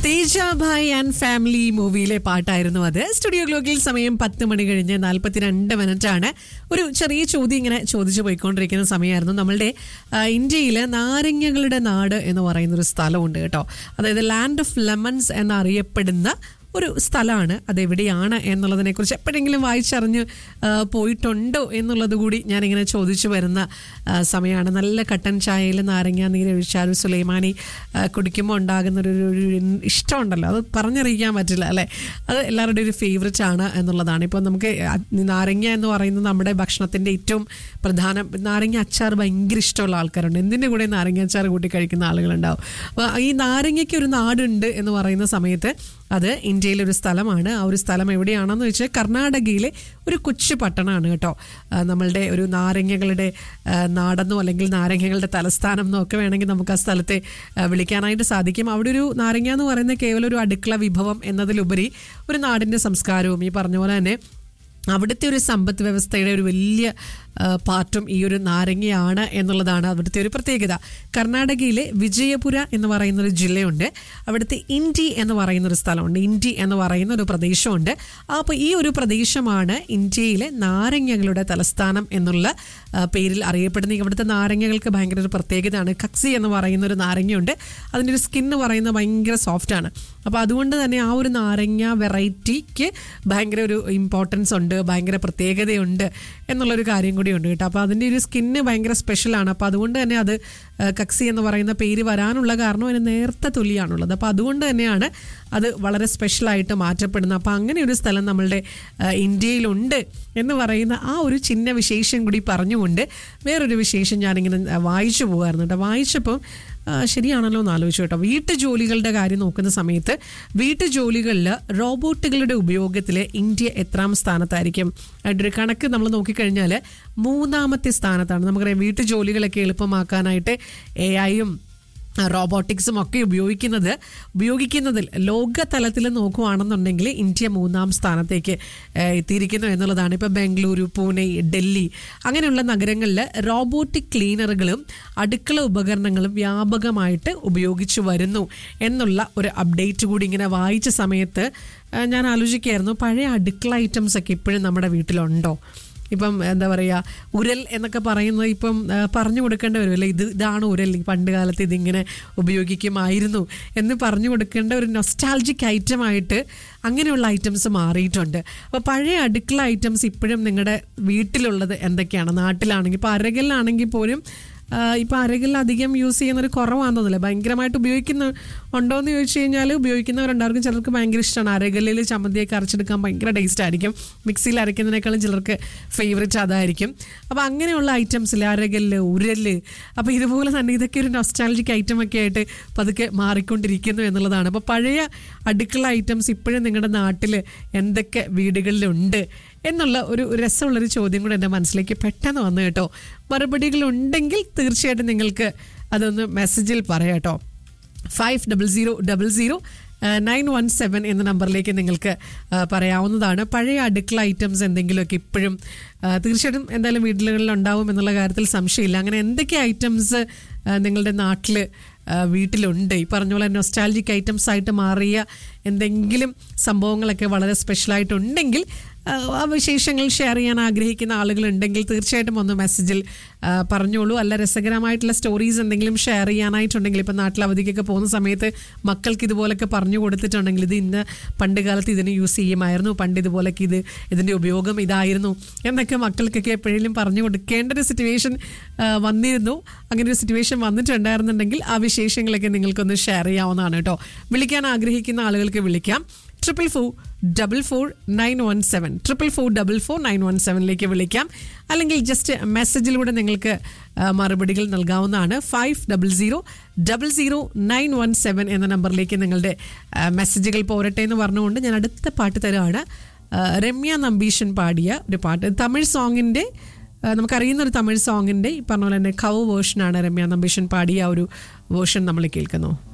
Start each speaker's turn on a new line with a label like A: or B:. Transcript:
A: തേജാഭായ് and family മൂവിയിലെ പാട്ടായിരുന്നു അത് സ്റ്റുഡിയോ ഗ്ലോക്കിൽ സമയം പത്ത് മണി കഴിഞ്ഞ് നാൽപ്പത്തിരണ്ട് മിനിറ്റ് ആണ് ഒരു ചെറിയ ചോദ്യം ഇങ്ങനെ ചോദിച്ചു പോയിക്കൊണ്ടിരിക്കുന്ന സമയമായിരുന്നു നമ്മളുടെ ഇന്ത്യയിൽ നാരങ്ങകളുടെ നാട് എന്ന് പറയുന്ന ഒരു സ്ഥലമുണ്ട് കേട്ടോ അതായത് ലാൻഡ് ഓഫ് ലെമൺസ് എന്നറിയപ്പെടുന്ന ഒരു സ്ഥലമാണ് അതെവിടെയാണ് എന്നുള്ളതിനെക്കുറിച്ച് എപ്പോഴെങ്കിലും വായിച്ചറിഞ്ഞ് ആ, പോയിട്ടുണ്ടോ എന്നുള്ളത് കൂടി ഞാനിങ്ങനെ ചോദിച്ചു വരുന്ന ആ, സമയമാണ് നല്ല കട്ടൻ ചായയിൽ നാരങ്ങ നീരൊഴിച്ചാൽ ഒരു സുലൈമാനി ആ, കുടിക്കുമ്പോൾ ഉണ്ടാകുന്ന ഒരു ഒരു ഇഷ്ടമുണ്ടല്ലോ അത് പറഞ്ഞറിയിക്കാൻ പറ്റില്ല അല്ലേ അത് എല്ലാവരുടെയും ഒരു ഫേവററ്റ് ആണ് എന്നുള്ളതാണ് ഇപ്പോൾ നമുക്ക് അ- നാരങ്ങ എന്ന് പറയുന്നത് നമ്മുടെ ഭക്ഷണത്തിൻ്റെ ഏറ്റവും പ്രധാന നാരങ്ങ അച്ചാർ ഭയങ്കര ഇഷ്ടമുള്ള ആൾക്കാരുണ്ട് എന്തിൻ്റെ കൂടെ നാരങ്ങ അച്ചാർ കൂട്ടി കഴിക്കുന്ന ആളുകളുണ്ടാവും അപ്പോൾ ഈ നാരങ്ങയ്ക്ക് ഒരു നാടുണ്ട് എന്ന് പറയുന്ന സമയത്ത് അത് ഇന്ത്യയിലെ ഒരു സ്ഥലമാണ് ആ ഒരു സ്ഥലം എവിടെയാണെന്ന് വെച്ചാൽ കർണാടകയിലെ ഒരു കൊച്ചു പട്ടണമാണ് കേട്ടോ ആ, നമ്മളുടെ ഒരു നാരങ്ങകളുടെ ആ, നാടെന്നോ അല്ലെങ്കിൽ നാരങ്ങകളുടെ തലസ്ഥാനം എന്നോ ഒക്കെ വേണമെങ്കിൽ നമുക്ക് ആ സ്ഥലത്തെ ആ, വിളിക്കാനായിട്ട് സാധിക്കും അവിടെ ഒരു നാരങ്ങ എന്ന് പറയുന്നത് കേവലം ഒരു അടുക്കള വിഭവം എന്നതിലുപരി ഒരു നാടിൻ്റെ സംസ്കാരവും ഈ പറഞ്ഞ പോലെ തന്നെ അവിടുത്തെ ഒരു സമ്പദ് വ്യവസ്ഥയുടെ ഒരു വലിയ ആ, പാർട്ടും ഈ ഒരു നാരങ്ങയാണ് എന്നുള്ളതാണ് അവിടുത്തെ ഒരു പ്രത്യേകത കർണാടകയിലെ വിജയപുര എന്ന് പറയുന്ന ഒരു ജില്ലയുണ്ട് അവിടുത്തെ ഇൻഡി എന്ന് പറയുന്ന ഒരു സ്ഥലമുണ്ട് ഇൻഡി എന്ന് പറയുന്ന ഒരു പ്രദേശമുണ്ട് അപ്പോൾ ഈ ഒരു പ്രദേശമാണ് ഇന്ത്യയിലെ നാരങ്ങകളുടെ തലസ്ഥാനം എന്നുള്ള ആ, പേരിൽ അറിയപ്പെടുന്ന ഇവിടുത്തെ നാരങ്ങകൾക്ക് ഭയങ്കര ഒരു പ്രത്യേകതയാണ് കക്സി എന്ന് പറയുന്ന ഒരു നാരങ്ങയുണ്ട് അതിൻ്റെ ഒരു സ്കിൻ എന്ന് പറയുന്നത് ഭയങ്കര സോഫ്റ്റ് ആണ് അപ്പോൾ അതുകൊണ്ട് തന്നെ ആ ഒരു നാരങ്ങ വെറൈറ്റിക്ക് ഭയങ്കര ഒരു ഇമ്പോർട്ടൻസ് ഉണ്ട് ഭയങ്കര പ്രത്യേകതയുണ്ട് എന്നുള്ളൊരു കാര്യം കൂടിയുണ്ട് കേട്ടോ അപ്പോൾ അതിൻ്റെ ഒരു സ്കിന്ന് ഭയങ്കര സ്പെഷ്യലാണ് അപ്പോൾ അതുകൊണ്ട് തന്നെ അത് ആ, കക്സി എന്ന് പറയുന്ന പേര് വരാനുള്ള കാരണം അതിന് നേർത്ത തൊലിയാണുള്ളത് അപ്പോൾ അതുകൊണ്ട് തന്നെയാണ് അത് വളരെ സ്പെഷ്യലായിട്ട് മാറ്റപ്പെടുന്നത് അപ്പോൾ അങ്ങനെ ഒരു സ്ഥലം നമ്മളുടെ ആ, ഇന്ത്യയിലുണ്ട് എന്ന് പറയുന്ന ആ ഒരു ചിന്ന വിശേഷം കൂടി പറഞ്ഞുകൊണ്ട് വേറൊരു വിശേഷം ഞാനിങ്ങനെ ആ, വായിച്ചു പോകുമായിരുന്നു കേട്ടോ വായിച്ചപ്പോൾ ആ, ശരിയാണല്ലോ എന്ന് ആലോചിച്ചു കേട്ടോ വീട്ടു ജോലികളുടെ കാര്യം നോക്കുന്ന സമയത്ത് വീട്ടു ജോലികളിൽ റോബോട്ടുകളുടെ ഉപയോഗത്തിൽ ഇന്ത്യ എത്രാം സ്ഥാനത്തായിരിക്കും അതിൻ്റെ ഒരു കണക്ക് നമ്മൾ നോക്കിക്കഴിഞ്ഞാൽ മൂന്നാമത്തെ സ്ഥാനത്താണ് നമുക്കറിയാം വീട്ടു ജോലികളൊക്കെ എളുപ്പമാക്കാനായിട്ട് എ ഐയും റോബോട്ടിക്സും ഒക്കെ ഉപയോഗിക്കുന്നത് ഉപയോഗിക്കുന്നതിൽ ലോകതലത്തിൽ നോക്കുവാണെന്നുണ്ടെങ്കിൽ ഇന്ത്യ മൂന്നാം സ്ഥാനത്തേക്ക് ഏഹ്, എത്തിയിരിക്കുന്നു എന്നുള്ളതാണ് ഇപ്പോൾ ബംഗളൂരു പൂനെ ഡൽഹി അങ്ങനെയുള്ള നഗരങ്ങളിൽ റോബോട്ടിക് ക്ലീനറുകളും അടുക്കള ഉപകരണങ്ങളും വ്യാപകമായിട്ട് ഉപയോഗിച്ചു വരുന്നു എന്നുള്ള ഒരു അപ്ഡേറ്റ് കൂടി ഇങ്ങനെ വായിച്ച സമയത്ത് ഏഹ്, ഞാൻ ആലോചിക്കുകയായിരുന്നു പഴയ അടുക്കള ഐറ്റംസ് ഒക്കെ ഇപ്പോഴും നമ്മുടെ വീട്ടിലുണ്ടോ ഇപ്പം എന്താ പറയുക ഉരൽ എന്നൊക്കെ പറയുന്നത് ഇപ്പം ആ, പറഞ്ഞു കൊടുക്കേണ്ടി വരുമല്ലേ ഇത് ഇതാണ് ഉരൽ ഈ പണ്ട് കാലത്ത് ഇതിങ്ങനെ ഉപയോഗിക്കുമായിരുന്നു എന്ന് പറഞ്ഞു കൊടുക്കേണ്ട ഒരു നൊസ്റ്റാൾജിക് ഐറ്റമായിട്ട് അങ്ങനെയുള്ള ഐറ്റംസ് മാറിയിട്ടുണ്ട് അപ്പോൾ പഴയ അടുക്കള ഐറ്റംസ് ഇപ്പോഴും നിങ്ങളുടെ വീട്ടിലുള്ളത് എന്തൊക്കെയാണ് നാട്ടിലാണെങ്കിൽ ഇപ്പോൾ അരകല്ലാണെങ്കിൽ പോലും ഇപ്പം അരകിൽ അധികം യൂസ് ചെയ്യുന്നൊരു കുറവാണെന്ന് തോന്നില്ല ഭയങ്കരമായിട്ട് ഉപയോഗിക്കുന്ന ഉണ്ടോ എന്ന് ചോദിച്ചു കഴിഞ്ഞാൽ ഉപയോഗിക്കുന്നവരുണ്ടായിരിക്കും ചിലർക്ക് ഭയങ്കര ഇഷ്ടമാണ് അരകല്ലിൽ ചമ്മന്തിയൊക്കെ അരച്ചെടുക്കാൻ ഭയങ്കര ടേസ്റ്റ് ആയിരിക്കും മിക്സിയിൽ അരയ്ക്കുന്നതിനേക്കാളും ചിലർക്ക് ഫേവറേറ്റ് അതായിരിക്കും അപ്പോൾ അങ്ങനെയുള്ള ഐറ്റംസിൽ അരകല്ല് ഉരല് അപ്പോൾ ഇതുപോലെ തന്നെ ഇതൊക്കെ ഒരു നൊസ്റ്റാലജിക് ഐറ്റം ഒക്കെ ആയിട്ട് പതുക്കെ മാറിക്കൊണ്ടിരിക്കുന്നു എന്നുള്ളതാണ് അപ്പോൾ പഴയ അടുക്കള ഐറ്റംസ് ഇപ്പോഴും നിങ്ങളുടെ നാട്ടിൽ എന്തൊക്കെ വീടുകളിലുണ്ട് എന്നുള്ള ഒരു രസമുള്ളൊരു ചോദ്യം കൂടെ എൻ്റെ മനസ്സിലേക്ക് പെട്ടെന്ന് വന്നു കേട്ടോ മറുപടികൾ ഉണ്ടെങ്കിൽ തീർച്ചയായിട്ടും നിങ്ങൾക്ക് അതൊന്ന് മെസ്സേജിൽ പറയാം കേട്ടോ five double zero double zero nine one seven എന്ന നമ്പറിലേക്ക് നിങ്ങൾക്ക് ആ, പറയാവുന്നതാണ് പഴയ അടുക്കള ഐറ്റംസ് എന്തെങ്കിലുമൊക്കെ ഇപ്പോഴും ആ, തീർച്ചയായിട്ടും എന്തായാലും വീടുകളിൽ ഉണ്ടാവും എന്നുള്ള കാര്യത്തിൽ സംശയമില്ല അങ്ങനെ എന്തൊക്കെ ഐറ്റംസ് നിങ്ങളുടെ നാട്ടിൽ വീട്ടിലുണ്ട് ഈ പറഞ്ഞ പോലെ നൊസ്റ്റാലജിക് ഐറ്റംസ് ആയിട്ട് മാറിയ എന്തെങ്കിലും സംഭവങ്ങളൊക്കെ വളരെ സ്പെഷ്യലായിട്ടുണ്ടെങ്കിൽ ആ, ആ വിശേഷങ്ങൾ ഷെയർ ചെയ്യാൻ ആഗ്രഹിക്കുന്ന ആളുകളുണ്ടെങ്കിൽ തീർച്ചയായിട്ടും ഒന്ന് മെസ്സേജിൽ ആ, പറഞ്ഞോളൂ അല്ല രസകരമായിട്ടുള്ള സ്റ്റോറീസ് എന്തെങ്കിലും ഷെയർ ചെയ്യാനായിട്ടുണ്ടെങ്കിൽ ഇപ്പം നാട്ടിൽ അവധിക്കൊക്കെ പോകുന്ന സമയത്ത് മക്കൾക്ക് ഇതുപോലൊക്കെ പറഞ്ഞു കൊടുത്തിട്ടുണ്ടെങ്കിൽ ഇത് ഇന്ന് പണ്ട് കാലത്ത് ഇതിന് യൂസ് ചെയ്യുമായിരുന്നു പണ്ട് ഇതുപോലൊക്കെ ഇത് ഇതിൻ്റെ ഉപയോഗം ഇതായിരുന്നു എന്നൊക്കെ മക്കൾക്കൊക്കെ എപ്പോഴെങ്കിലും പറഞ്ഞു കൊടുക്കേണ്ട ഒരു സിറ്റുവേഷൻ വന്നിരുന്നു അങ്ങനെ ഒരു സിറ്റുവേഷൻ വന്നിട്ടുണ്ടായിരുന്നുണ്ടെങ്കിൽ ആ വിശേഷങ്ങളൊക്കെ നിങ്ങൾക്കൊന്ന് ഷെയർ ചെയ്യാവുന്നതാണ് കേട്ടോ വിളിക്കാൻ ആഗ്രഹിക്കുന്ന ആളുകൾക്ക് വിളിക്കാം triple four double four nine one seven triple four double four nine one സെവനിലേക്ക് വിളിക്കാം അല്ലെങ്കിൽ ജസ്റ്റ് മെസ്സേജിലൂടെ നിങ്ങൾക്ക് ആ, മറുപടികൾ നൽകാവുന്നതാണ് five double zero double zero nine one seven എന്ന നമ്പറിലേക്ക് നിങ്ങളുടെ ആ, മെസ്സേജുകൾ പോരട്ടെ എന്ന് പറഞ്ഞുകൊണ്ട് ഞാൻ അടുത്ത പാട്ട് തരുവാണ് ആ, രമ്യ നമ്പീഷൻ പാടിയ ഒരു പാട്ട് തമിഴ് സോങ്ങിൻ്റെ നമുക്കറിയുന്ന ഒരു തമിഴ് സോങ്ങിൻ്റെ ഈ പറഞ്ഞ പോലെ തന്നെ കവ് വേർഷനാണ് രമ്യ നമ്പീഷൻ പാടിയ ആ ഒരു വേർഷൻ നമ്മൾ കേൾക്കുന്നു